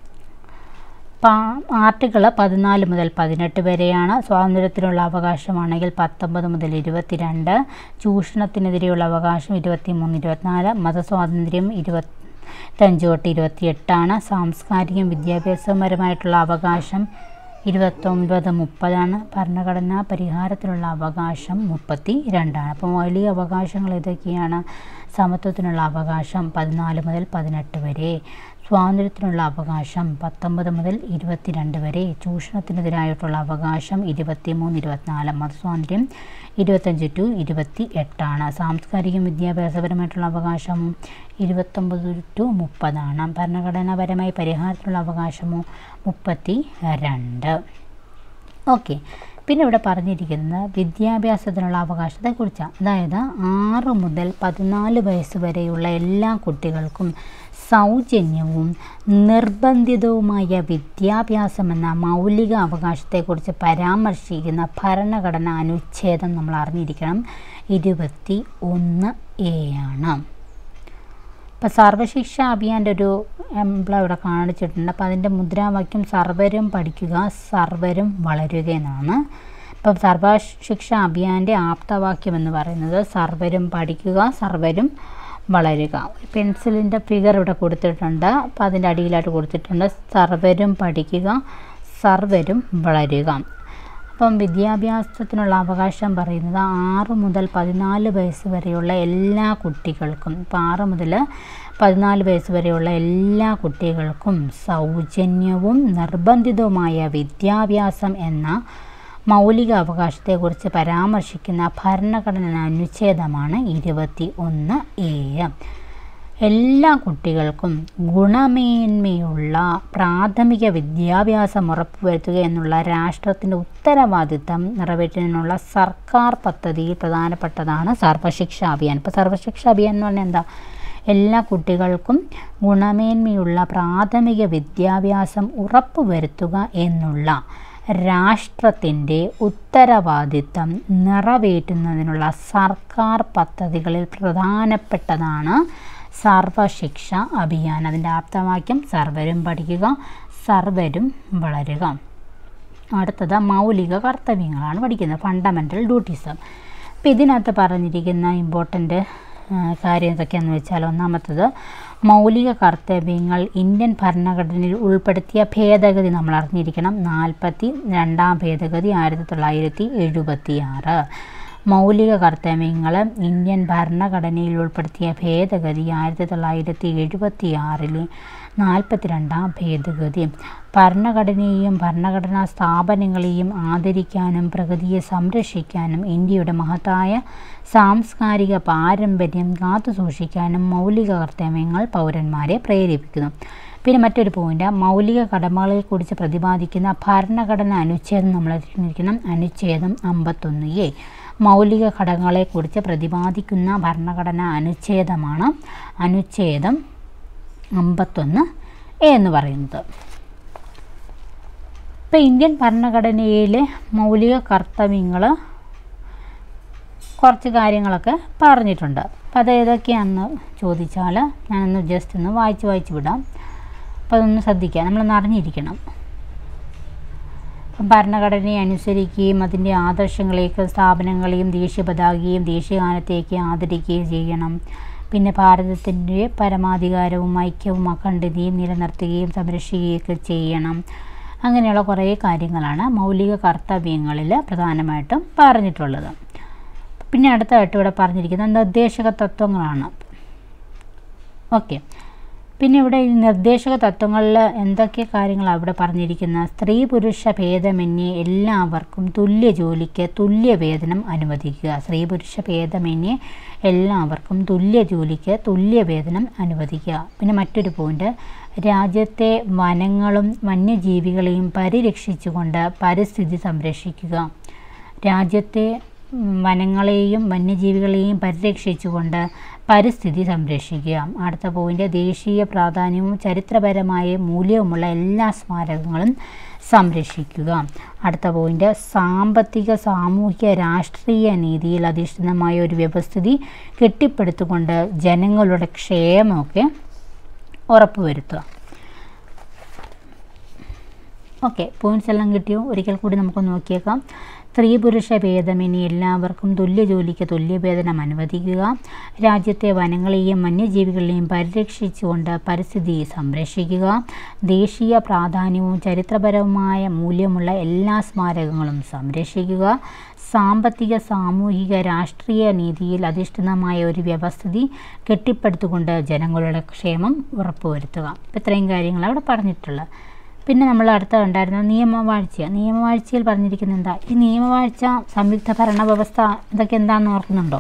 ആർട്ടിക്കിൾ പതിനാല് മുതൽ പതിനെട്ട് വരെയാണ് സ്വാതന്ത്ര്യത്തിനുള്ള അവകാശമാണെങ്കിൽ പത്തൊമ്പത് മുതൽ ഇരുപത്തിരണ്ട് ചൂഷണത്തിനെതിരെയുള്ള അവകാശം ഇരുപത്തി മൂന്ന് ഇരുപത്തിനാല് മതസ്വാതന്ത്ര്യം ഇരുപത്തഞ്ച് തൊട്ട് ഇരുപത്തിയെട്ടാണ് സാംസ്കാരികം വിദ്യാഭ്യാസപരമായിട്ടുള്ള അവകാശം ഇരുപത്തൊൻപത് മുപ്പതാണ് ഭരണഘടനാ പരിഹാരത്തിനുള്ള അവകാശം മുപ്പത്തി രണ്ടാണ് അപ്പോൾ വലിയ അവകാശങ്ങൾ ഏതൊക്കെയാണ് സമത്വത്തിനുള്ള അവകാശം പതിനാല് മുതൽ പതിനെട്ട് വരെ സ്വാതന്ത്ര്യത്തിനുള്ള അവകാശം പത്തൊമ്പത് മുതൽ ഇരുപത്തിരണ്ട് വരെ ചൂഷണത്തിനെതിരായിട്ടുള്ള അവകാശം ഇരുപത്തിമൂന്ന് ഇരുപത്തിനാല് മതസ്വാതന്ത്ര്യം ഇരുപത്തഞ്ച് ടു ഇരുപത്തി എട്ടാണ് സാംസ്കാരികം വിദ്യാഭ്യാസപരമായിട്ടുള്ള അവകാശമോ ഇരുപത്തൊമ്പത് ടു മുപ്പതാണ് ഭരണഘടനാപരമായി പരിഹാരത്തിനുള്ള അവകാശമോ മുപ്പത്തി രണ്ട് ഓക്കെ പിന്നെ ഇവിടെ പറഞ്ഞിരിക്കുന്നത് വിദ്യാഭ്യാസത്തിനുള്ള അവകാശത്തെക്കുറിച്ചാണ് അതായത് ആറ് മുതൽ പതിനാല് വയസ്സ് വരെയുള്ള എല്ലാ കുട്ടികൾക്കും സൗജന്യവും നിർബന്ധിതവുമായ വിദ്യാഭ്യാസം എന്ന മൗലിക അവകാശത്തെക്കുറിച്ച് പരാമർശിക്കുന്ന ഭരണഘടന അനുച്ഛേദം നമ്മൾ അറിഞ്ഞിരിക്കണം ഇരുപത്തി ഒന്ന് എ ആണ് ഇപ്പോൾ സർവശിക്ഷ അഭിയാൻ്റെ ഒരു എംപ്ലോ ഇവിടെ കാണിച്ചിട്ടുണ്ട് അപ്പോൾ അതിൻ്റെ മുദ്രാവാക്യം സർവരും പഠിക്കുക സർവരും വളരുക എന്നാണ് ഇപ്പം സർവശിക്ഷ അഭിയാൻ്റെ ആപ്തവാക്യം എന്ന് പറയുന്നത് സർവരും പഠിക്കുക സർവരും വളരുക പെൻസിലിൻ്റെ ഫിഗർ ഇവിടെ കൊടുത്തിട്ടുണ്ട് അപ്പോൾ അതിൻ്റെ അടിയിലായിട്ട് കൊടുത്തിട്ടുണ്ട് സർവരും പഠിക്കുക സർവരും വളരുക അപ്പം വിദ്യാഭ്യാസത്തിനുള്ള അവകാശം പറയുന്നത് ആറ് മുതൽ പതിനാല് വയസ്സ് വരെയുള്ള എല്ലാ കുട്ടികൾക്കും ഇപ്പം ആറ് മുതൽ പതിനാല് വയസ്സ് വരെയുള്ള എല്ലാ കുട്ടികൾക്കും സൗജന്യവും നിർബന്ധിതവുമായ വിദ്യാഭ്യാസം എന്ന മൗലിക അവകാശത്തെക്കുറിച്ച് പരാമർശിക്കുന്ന ഭരണഘടന അനുച്ഛേദമാണ് ഇരുപത്തി ഒന്ന് എ എല്ലാ കുട്ടികൾക്കും ഗുണമേന്മയുള്ള പ്രാഥമിക വിദ്യാഭ്യാസം ഉറപ്പുവരുത്തുക എന്നുള്ള രാഷ്ട്രത്തിൻ്റെ ഉത്തരവാദിത്തം നിറവേറ്റുന്നതിനുള്ള സർക്കാർ പദ്ധതിയിൽ പ്രധാനപ്പെട്ടതാണ് സർവശിക്ഷ അഭിയാൻ ഇപ്പോൾ സർവശിക്ഷ അഭിയാൻ എന്ന് പറഞ്ഞാൽ എന്താ എല്ലാ കുട്ടികൾക്കും ഗുണമേന്മയുള്ള പ്രാഥമിക വിദ്യാഭ്യാസം ഉറപ്പുവരുത്തുക എന്നുള്ള രാഷ്ട്രത്തിൻ്റെ ഉത്തരവാദിത്തം നിറവേറ്റുന്നതിനുള്ള സർക്കാർ പദ്ധതികളിൽ പ്രധാനപ്പെട്ടതാണ് സർവശിക്ഷ അഭിയാൻ അതിൻ്റെ ആപ്തവാക്യം സർവരും പഠിക്കുക സർവരും വളരുക അടുത്തത് മൗലിക കർത്തവ്യങ്ങളാണ് പഠിക്കുന്നത് ഫണ്ടമെൻ്റൽ ഡ്യൂട്ടീസ് അപ്പോൾ ഇതിനകത്ത് പറഞ്ഞിരിക്കുന്ന ഇമ്പോർട്ടൻ്റ് കാര്യം എന്തൊക്കെയാണെന്ന് വെച്ചാൽ ഒന്നാമത്തത് മൗലിക കർത്തവ്യങ്ങൾ ഇന്ത്യൻ ഭരണഘടനയിൽ ഉൾപ്പെടുത്തിയ ഭേദഗതി നമ്മൾ അറിഞ്ഞിരിക്കണം നാൽപ്പത്തി രണ്ടാം ഭേദഗതി ആയിരത്തി തൊള്ളായിരത്തി എഴുപത്തി ആറ് മൗലിക കർത്തവ്യങ്ങൾ ഇന്ത്യൻ ഭരണഘടനയിൽ ഉൾപ്പെടുത്തിയ ഭേദഗതി ആയിരത്തി തൊള്ളായിരത്തി എഴുപത്തി ആറിലെ നാൽപ്പത്തിരണ്ടാം ഭേദഗതി ഭരണഘടനയെയും ഭരണഘടനാ സ്ഥാപനങ്ങളെയും ആദരിക്കാനും പ്രകൃതിയെ സംരക്ഷിക്കാനും ഇന്ത്യയുടെ മഹത്തായ സാംസ്കാരിക പാരമ്പര്യം കാത്തുസൂക്ഷിക്കാനും മൗലിക കർത്തവ്യങ്ങൾ പൗരന്മാരെ പ്രേരിപ്പിക്കുന്നു പിന്നെ മറ്റൊരു പോയിന്റ് മൗലിക കടമകളെക്കുറിച്ച് പ്രതിപാദിക്കുന്ന ഭരണഘടന അനുച്ഛേദം നമ്മൾ അറിഞ്ഞിരിക്കണം അനുച്ഛേദം അമ്പത്തൊന്ന് എ മൗലിക ഘടകങ്ങളെക്കുറിച്ച് പ്രതിപാദിക്കുന്ന ഭരണഘടനാ അനുച്ഛേദമാണ് അനുച്ഛേദം അമ്പത്തൊന്ന് എ എന്ന് പറയുന്നത് ഇപ്പോൾ ഇന്ത്യൻ ഭരണഘടനയിലെ മൗലിക കർത്തവ്യങ്ങൾ കുറച്ച് കാര്യങ്ങളൊക്കെ പറഞ്ഞിട്ടുണ്ട് അപ്പോൾ അത് ഏതൊക്കെയാണെന്ന് ചോദിച്ചാൽ ഞാനൊന്ന് ജസ്റ്റ് ഒന്ന് വായിച്ച് വായിച്ച് വിടാം അപ്പോൾ അതൊന്ന് ശ്രദ്ധിക്കുക നമ്മളൊന്ന് അറിഞ്ഞിരിക്കണം ഭരണഘടനയെ അനുസരിക്കുകയും അതിൻ്റെ ആദർശങ്ങളെയും സ്ഥാപനങ്ങളെയും ദേശീയ പതാകയും ദേശീയഗാനത്തെയൊക്കെ ആദരിക്കുകയും ചെയ്യണം പിന്നെ ഭാരതത്തിൻ്റെ പരമാധികാരവും ഐക്യവും അഖണ്ഡതയും നിലനിർത്തുകയും സംരക്ഷിക്കുകയൊക്കെ ചെയ്യണം അങ്ങനെയുള്ള കുറേ കാര്യങ്ങളാണ് മൗലിക കർത്തവ്യങ്ങളിൽ പ്രധാനമായിട്ടും പറഞ്ഞിട്ടുള്ളത് പിന്നെ അടുത്തതായിട്ട് ഇവിടെ പറഞ്ഞിരിക്കുന്നത് നിർദ്ദേശക തത്വങ്ങളാണ് ഓക്കെ പിന്നെ ഇവിടെ ഈ നിർദ്ദേശക തത്വങ്ങളിൽ എന്തൊക്കെ കാര്യങ്ങളാണ് ഇവിടെ പറഞ്ഞിരിക്കുന്നത് സ്ത്രീ പുരുഷ ഭേദമന്യേ എല്ലാവർക്കും തുല്യ ജോലിക്ക് തുല്യ വേതനം അനുവദിക്കുക സ്ത്രീ പുരുഷ ഭേദമന്യേ എല്ലാവർക്കും തുല്യ ജോലിക്ക് തുല്യ വേതനം അനുവദിക്കുക പിന്നെ മറ്റൊരു പോയിന്റ് രാജ്യത്തെ വനങ്ങളും വന്യജീവികളെയും പരിരക്ഷിച്ചുകൊണ്ട് പരിസ്ഥിതി സംരക്ഷിക്കുക രാജ്യത്തെ ഉം, വനങ്ങളെയും വന്യജീവികളെയും പരിരക്ഷിച്ചുകൊണ്ട് പരിസ്ഥിതി സംരക്ഷിക്കുക അടുത്ത പോയിന്റ് ദേശീയ പ്രാധാന്യവും ചരിത്രപരമായ മൂല്യവുമുള്ള എല്ലാ സ്മാരകങ്ങളും സംരക്ഷിക്കുക അടുത്ത പോയിന്റ് സാമ്പത്തിക സാമൂഹിക രാഷ്ട്രീയ നീതിയിൽ അധിഷ്ഠിതമായ ഒരു വ്യവസ്ഥിതി കെട്ടിപ്പടുത്തുകൊണ്ട് ജനങ്ങളുടെ ക്ഷേമമൊക്കെ ഉറപ്പുവരുത്തുക ഓക്കെ പോയിന്റ്സ് എല്ലാം കിട്ടിയോ ഒരിക്കൽ കൂടി നമുക്ക് നോക്കിയേക്കാം സ്ത്രീ പുരുഷ ഭേദമിനി എല്ലാവർക്കും തുല്യ ജോലിക്ക് തുല്യ വേതനം അനുവദിക്കുക രാജ്യത്തെ വനങ്ങളെയും വന്യജീവികളെയും പരിരക്ഷിച്ചുകൊണ്ട് പരിസ്ഥിതി സംരക്ഷിക്കുക ദേശീയ പ്രാധാന്യവും ചരിത്രപരമായ മൂല്യമുള്ള എല്ലാ സ്മാരകങ്ങളും സംരക്ഷിക്കുക സാമ്പത്തിക സാമൂഹിക രാഷ്ട്രീയ നീതിയിൽ അധിഷ്ഠിതമായ ഒരു വ്യവസ്ഥിതി കെട്ടിപ്പടുത്തുകൊണ്ട് ജനങ്ങളുടെ ക്ഷേമം ഉറപ്പുവരുത്തുക ഇപ്പം ഇത്രയും കാര്യങ്ങളാണ് അവിടെ പറഞ്ഞിട്ടുള്ളത് പിന്നെ നമ്മൾ അടുത്ത ഉണ്ടായിരുന്നത് നിയമവാഴ്ച നിയമവാഴ്ചയിൽ പറഞ്ഞിരിക്കുന്നത് എന്താ ഈ നിയമവാഴ്ച സംയുക്ത ഭരണ വ്യവസ്ഥ ഇതൊക്കെ എന്താണെന്ന് ഓർക്കുന്നുണ്ടോ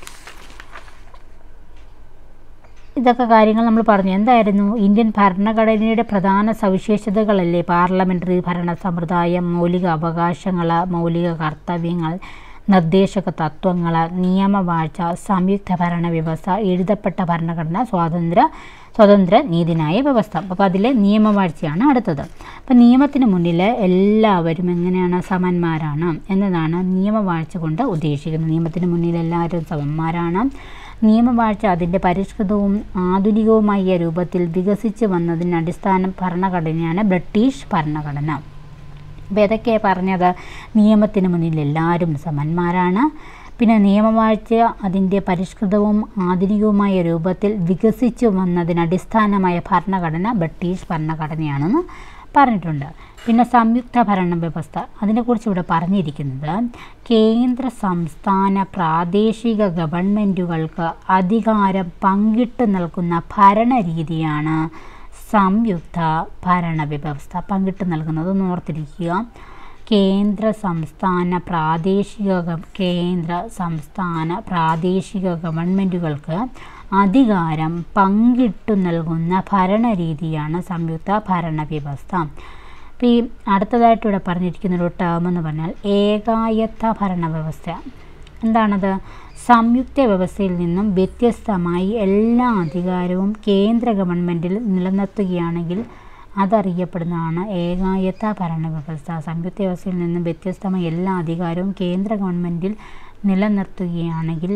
ഇതൊക്കെ കാര്യങ്ങൾ നമ്മൾ പറഞ്ഞു എന്തായിരുന്നു ഇന്ത്യൻ ഭരണഘടനയുടെ പ്രധാന സവിശേഷതകളല്ലേ പാർലമെൻ്ററി ഭരണ സമ്പ്രദായം മൗലിക അവകാശങ്ങൾ മൗലിക കർത്തവ്യങ്ങൾ നിർദ്ദേശക തത്വങ്ങൾ നിയമവാഴ്ച സംയുക്ത ഭരണ വ്യവസ്ഥ എഴുതപ്പെട്ട ഭരണഘടന സ്വാതന്ത്ര്യ സ്വതന്ത്ര നീതിന്യായ വ്യവസ്ഥ അപ്പോൾ അതിലെ നിയമവാഴ്ചയാണ് അടുത്തത് അപ്പോൾ നിയമത്തിന് മുന്നിൽ എല്ലാവരും എങ്ങനെയാണ് സമന്മാരാണ് എന്നതാണ് നിയമവാഴ്ച കൊണ്ട് ഉദ്ദേശിക്കുന്നത് നിയമത്തിന് മുന്നിൽ എല്ലാവരും സമന്മാരാണ് നിയമവാഴ്ച അതിൻ്റെ പരിഷ്കൃതവും ആധുനികവുമായ രൂപത്തിൽ വികസിച്ച് വന്നതിന് അടിസ്ഥാന ഭരണഘടനയാണ് ബ്രിട്ടീഷ് ഭരണഘടന അപ്പോൾ ഏതൊക്കെയാണ് പറഞ്ഞത് നിയമത്തിന് മുന്നിൽ എല്ലാവരും സമന്മാരാണ് പിന്നെ നിയമവാഴ്ച അതിൻ്റെ പരിഷ്കൃതവും ആധുനികവുമായ രൂപത്തിൽ വികസിച്ചു വന്നതിന് അടിസ്ഥാനമായ ഭരണഘടന ബ്രിട്ടീഷ് ഭരണഘടനയാണെന്ന് പറഞ്ഞിട്ടുണ്ട് പിന്നെ സംയുക്ത ഭരണ വ്യവസ്ഥ അതിനെക്കുറിച്ച് ഇവിടെ പറഞ്ഞിരിക്കുന്നത് കേന്ദ്ര സംസ്ഥാന പ്രാദേശിക ഗവൺമെൻറ്റുകൾക്ക് അധികാരം പങ്കിട്ട് നൽകുന്ന ഭരണരീതിയാണ് സംയുക്ത ഭരണ വ്യവസ്ഥ പങ്കിട്ട് നൽകുന്നത് ഒന്ന് ഓർത്തിരിക്കുക കേന്ദ്ര സംസ്ഥാന പ്രാദേശിക ഗവ- കേന്ദ്ര സംസ്ഥാന പ്രാദേശിക ഗവൺമെൻറ്റുകൾക്ക് അധികാരം പങ്കിട്ടു നൽകുന്ന ഭരണരീതിയാണ് സംയുക്ത ഭരണ വ്യവസ്ഥ അപ്പോൾ ഈ അടുത്തതായിട്ട് ഇവിടെ പറഞ്ഞിരിക്കുന്ന ഒരു ടേം എന്ന് പറഞ്ഞാൽ ഏകായത്ത ഭരണ വ്യവസ്ഥ എന്താണത് സംയുക്ത വ്യവസ്ഥയിൽ നിന്നും വ്യത്യസ്തമായി എല്ലാ അധികാരവും കേന്ദ്ര ഗവൺമെൻറ്റിൽ നിലനിർത്തുകയാണെങ്കിൽ അതറിയപ്പെടുന്നതാണ് ഏകായത്ത ഭരണ വ്യവസ്ഥ സംയുക്ത വ്യവസ്ഥയിൽ നിന്നും വ്യത്യസ്തമായ എല്ലാ അധികാരവും കേന്ദ്ര ഗവൺമെൻറ്റിൽ നിലനിർത്തുകയാണെങ്കിൽ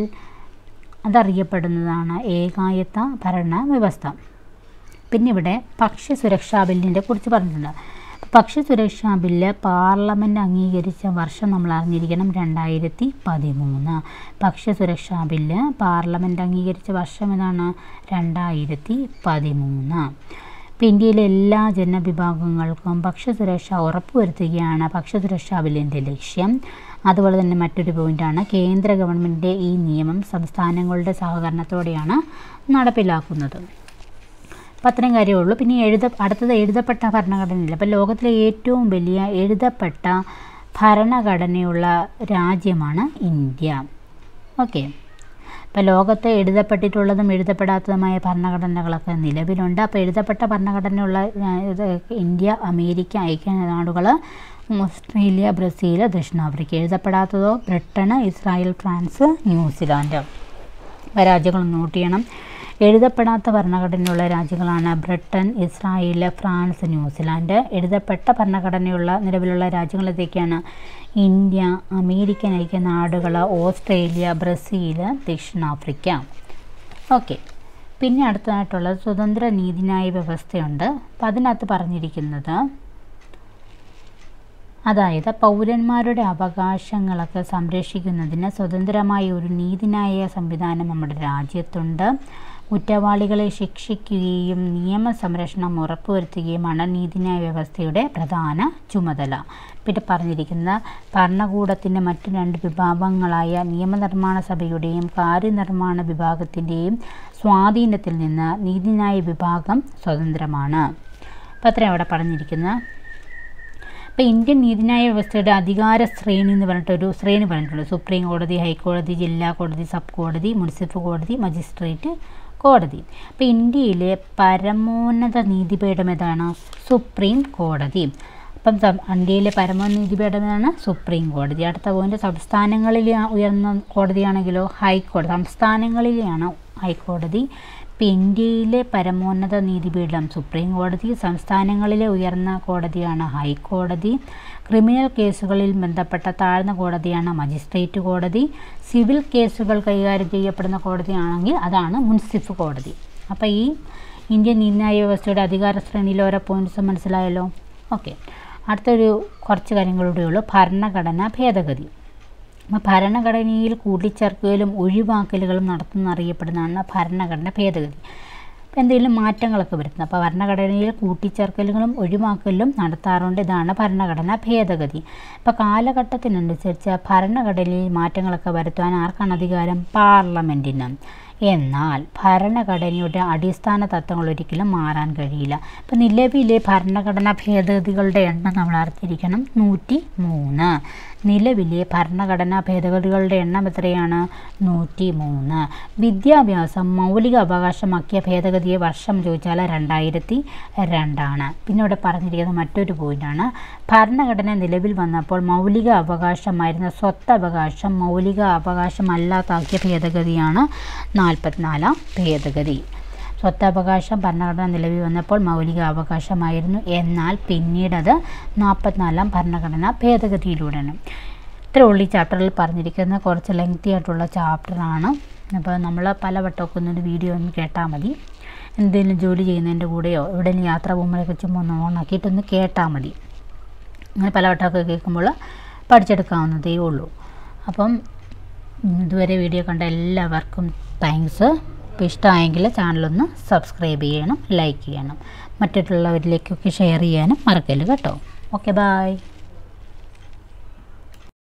അതറിയപ്പെടുന്നതാണ് ഏകായത്ത ഭരണ വ്യവസ്ഥ പിന്നെ ഇവിടെ ഭക്ഷ്യസുരക്ഷാ ബില്ലിൻ്റെ കുറിച്ച് പറഞ്ഞിട്ടുണ്ട് ഭക്ഷ്യസുരക്ഷാ ബില്ല് പാർലമെൻറ്റ് അംഗീകരിച്ച വർഷം നമ്മൾ അറിഞ്ഞിരിക്കണം രണ്ടായിരത്തി പതിമൂന്ന് ഭക്ഷ്യസുരക്ഷാ ബില്ല് പാർലമെൻറ്റ് അംഗീകരിച്ച വർഷം ഏതാണ് രണ്ടായിരത്തി പതിമൂന്ന് ഇപ്പം ഇന്ത്യയിലെ എല്ലാ ജനവിഭാഗങ്ങൾക്കും ഭക്ഷ്യസുരക്ഷ ഉറപ്പുവരുത്തുകയാണ് ഭക്ഷ്യസുരക്ഷാ ബില്ലിൻ്റെ ലക്ഷ്യം അതുപോലെ തന്നെ മറ്റൊരു പോയിൻ്റാണ് കേന്ദ്ര ഗവൺമെൻറ്റിൻ്റെ ഈ നിയമം സംസ്ഥാനങ്ങളുടെ സഹകരണത്തോടെയാണ് നടപ്പിലാക്കുന്നത് അപ്പം അത്രയും കാര്യമേ ഉള്ളൂ പിന്നെ എഴുത അടുത്തത് എഴുതപ്പെട്ട ഭരണഘടനയില്ല അപ്പോൾ ലോകത്തിലെ ഏറ്റവും വലിയ എഴുതപ്പെട്ട ഭരണഘടനയുള്ള രാജ്യമാണ് ഇന്ത്യ ഓക്കെ ഇപ്പോൾ ലോകത്ത് എഴുതപ്പെട്ടിട്ടുള്ളതും എഴുതപ്പെടാത്തതുമായ ഭരണഘടനകളൊക്കെ നിലവിലുണ്ട് അപ്പോൾ എഴുതപ്പെട്ട ഭരണഘടനയുള്ള ആ, ഇത് ഇന്ത്യ അമേരിക്ക ഐക്യനാടുകൾ ഓസ്ട്രേലിയ ബ്രസീൽ ദക്ഷിണാഫ്രിക്ക എഴുതപ്പെടാത്തതോ ബ്രിട്ടൻ ഇസ്രായേൽ ഫ്രാൻസ് ന്യൂസിലാൻഡ് അപ്പോൾ രാജ്യങ്ങൾ നോട്ട് ചെയ്യണം എഴുതപ്പെടാത്ത ഭരണഘടനയുള്ള രാജ്യങ്ങളാണ് ബ്രിട്ടൻ ഇസ്രായേൽ ഫ്രാൻസ് ന്യൂസിലാൻഡ് എഴുതപ്പെട്ട ഭരണഘടനയുള്ള നിലവിലുള്ള രാജ്യങ്ങൾ ഏതൊക്കെയാണ് ഇന്ത്യ അമേരിക്കൻ ഐക്യനാടുകൾ ഓസ്ട്രേലിയ ബ്രസീൽ ദക്ഷിണാഫ്രിക്ക ഓക്കെ പിന്നെ അടുത്തതായിട്ടുള്ളത് സ്വതന്ത്ര നീതിന്യായ വ്യവസ്ഥയുണ്ട് അപ്പം അതിനകത്ത് പറഞ്ഞിരിക്കുന്നത് അതായത് പൗരന്മാരുടെ അവകാശങ്ങളൊക്കെ സംരക്ഷിക്കുന്നതിന് സ്വതന്ത്രമായ ഒരു നീതിന്യായ സംവിധാനം നമ്മുടെ രാജ്യത്തുണ്ട് കുറ്റവാളികളെ ശിക്ഷിക്കുകയും നിയമസംരക്ഷണം ഉറപ്പുവരുത്തുകയുമാണ് നീതിന്യായ വ്യവസ്ഥയുടെ പ്രധാന ചുമതല പിന്നെ പറഞ്ഞിരിക്കുന്ന ഭരണകൂടത്തിൻ്റെ മറ്റു രണ്ട് വിഭാഗങ്ങളായ നിയമനിർമ്മാണ സഭയുടെയും കാര്യനിർമ്മാണ വിഭാഗത്തിൻ്റെയും സ്വാധീനത്തിൽ നിന്ന് നീതിന്യായ വിഭാഗം സ്വതന്ത്രമാണ് അപ്പം അത്രയും അവിടെ പറഞ്ഞിരിക്കുന്നത് ഇപ്പോൾ ഇന്ത്യൻ നീതിന്യായ വ്യവസ്ഥയുടെ അധികാര ശ്രേണി എന്ന് പറഞ്ഞിട്ടൊരു ശ്രേണി പറഞ്ഞിട്ടുണ്ട് സുപ്രീം കോടതി ഹൈക്കോടതി ജില്ലാ കോടതി സബ് കോടതി മുനിസിപ്പൽ കോടതി മജിസ്ട്രേറ്റ് കോടതി അപ്പോൾ ഇന്ത്യയിലെ പരമോന്നത നീതിപീഠം ഏതാണ് സുപ്രീം കോടതി അപ്പം സം- ഇന്ത്യയിലെ പരമോന്നത നീതിപീഠം ഏതാണ് സുപ്രീം കോടതി അടുത്ത പോയിന്റ് സംസ്ഥാനങ്ങളിൽ ഉയർന്ന കോടതിയാണെങ്കിലോ ഹൈക്കോടതി സംസ്ഥാനങ്ങളിലെയാണ് ഹൈക്കോടതി ഇപ്പം ഇന്ത്യയിലെ പരമോന്നത നീതിപീഠം സുപ്രീം കോടതി സംസ്ഥാനങ്ങളിലെ ഉയർന്ന കോടതിയാണ് ഹൈക്കോടതി ക്രിമിനൽ കേസുകളിൽ ബന്ധപ്പെട്ട താഴ്ന്ന കോടതിയാണ് മജിസ്ട്രേറ്റ് കോടതി സിവിൽ കേസുകൾ കൈകാര്യം ചെയ്യപ്പെടുന്ന കോടതിയാണെങ്കിൽ അതാണ് മുൻസിഫ് കോടതി അപ്പോൾ ഈ ഇന്ത്യൻ നീതിന്യായ വ്യവസ്ഥയുടെ അധികാര ശ്രേണിയിൽ ഓരോ പോയിന്റ്സ് മനസ്സിലായല്ലോ ഓക്കെ അടുത്തൊരു കുറച്ച് കാര്യങ്ങളുടെ ഉള്ളൂ ഭരണഘടനാ ഭേദഗതി അപ്പോൾ ഭരണഘടനയിൽ കൂട്ടിച്ചേർക്കലും ഒഴിവാക്കലുകളും നടത്തുന്ന അറിയപ്പെടുന്നതാണ് ഭരണഘടന ഭേദഗതി അപ്പോൾ എന്തെങ്കിലും മാറ്റങ്ങളൊക്കെ വരുത്തുന്നത് അപ്പോൾ ഭരണഘടനയിൽ കൂട്ടിച്ചേർക്കലുകളും ഒഴിവാക്കലും നടത്താറുണ്ട് ഇതാണ് ഭരണഘടനാ ഭേദഗതി അപ്പോൾ കാലഘട്ടത്തിനനുസരിച്ച് ഭരണഘടനയിൽ മാറ്റങ്ങളൊക്കെ വരുത്തുവാൻ ആർക്കാണ് അധികാരം പാർലമെൻറ്റിന് എന്നാൽ ഭരണഘടനയുടെ അടിസ്ഥാന തത്വങ്ങൾ ഒരിക്കലും മാറാൻ കഴിയില്ല ഇപ്പം നിലവിലെ ഭരണഘടനാ ഭേദഗതികളുടെ എണ്ണം നമ്മൾ അറിഞ്ഞിരിക്കണം നൂറ്റി മൂന്ന് നിലവിലെ ഭരണഘടനാ ഭേദഗതികളുടെ എണ്ണം എത്രയാണ് നൂറ്റി മൂന്ന് വിദ്യാഭ്യാസം മൗലിക അവകാശമാക്കിയ ഭേദഗതിയെ വർഷം ചോദിച്ചാൽ രണ്ടായിരത്തി രണ്ടാണ് പിന്നെ ഇവിടെ പറഞ്ഞിരിക്കുന്നത് മറ്റൊരു പോയിന്റാണ് ഭരണഘടന നിലവിൽ വന്നപ്പോൾ മൗലിക അവകാശമായിരുന്ന സ്വത്തവകാശം മൗലിക അവകാശമല്ലാത്താക്കിയ ഭേദഗതിയാണ് നാൽപ്പത്തിനാലാം ഭേദഗതി സ്വത്തവകാശം ഭരണഘടന നിലവിൽ വന്നപ്പോൾ മൗലിക അവകാശമായിരുന്നു എന്നാൽ പിന്നീടത് നാൽപ്പത്തിനാലാം ഭരണഘടനാ ഭേദഗതിയിലൂടെയാണ് ഇത്ര ഉള്ളി ചാപ്റ്ററിൽ പറഞ്ഞിരിക്കുന്ന കുറച്ച് ലെങ്തി ആയിട്ടുള്ള ചാപ്റ്ററാണ് അപ്പോൾ നമ്മൾ പലവട്ടമൊക്കെ ഒന്നൊരു വീഡിയോ ഒന്ന് കേട്ടാൽ മതി എന്തെങ്കിലും ജോലി ചെയ്യുന്നതിൻ്റെ കൂടെയോ എവിടെയെങ്കിലും യാത്ര പോകുമ്പോഴൊക്കെ ചുമ്മാ ഒന്ന് ഓണാക്കിയിട്ടൊന്ന് കേട്ടാൽ മതി അങ്ങനെ പലവട്ടമൊക്കെ കേൾക്കുമ്പോൾ പഠിച്ചെടുക്കാവുന്നതേ ഉള്ളൂ അപ്പം ഉം, ഇതുവരെ വീഡിയോ കണ്ട എല്ലാവർക്കും താങ്ക്സ് ഇപ്പോൾ ഇഷ്ടമായെങ്കിൽ ചാനലൊന്ന് സബ്സ്ക്രൈബ് ചെയ്യണം ലൈക്ക് ചെയ്യണം മറ്റുള്ളവരിലേക്കൊക്കെ ഷെയർ ചെയ്യാനും മറക്കല്ല് കേട്ടോ ഓക്കെ ബായ്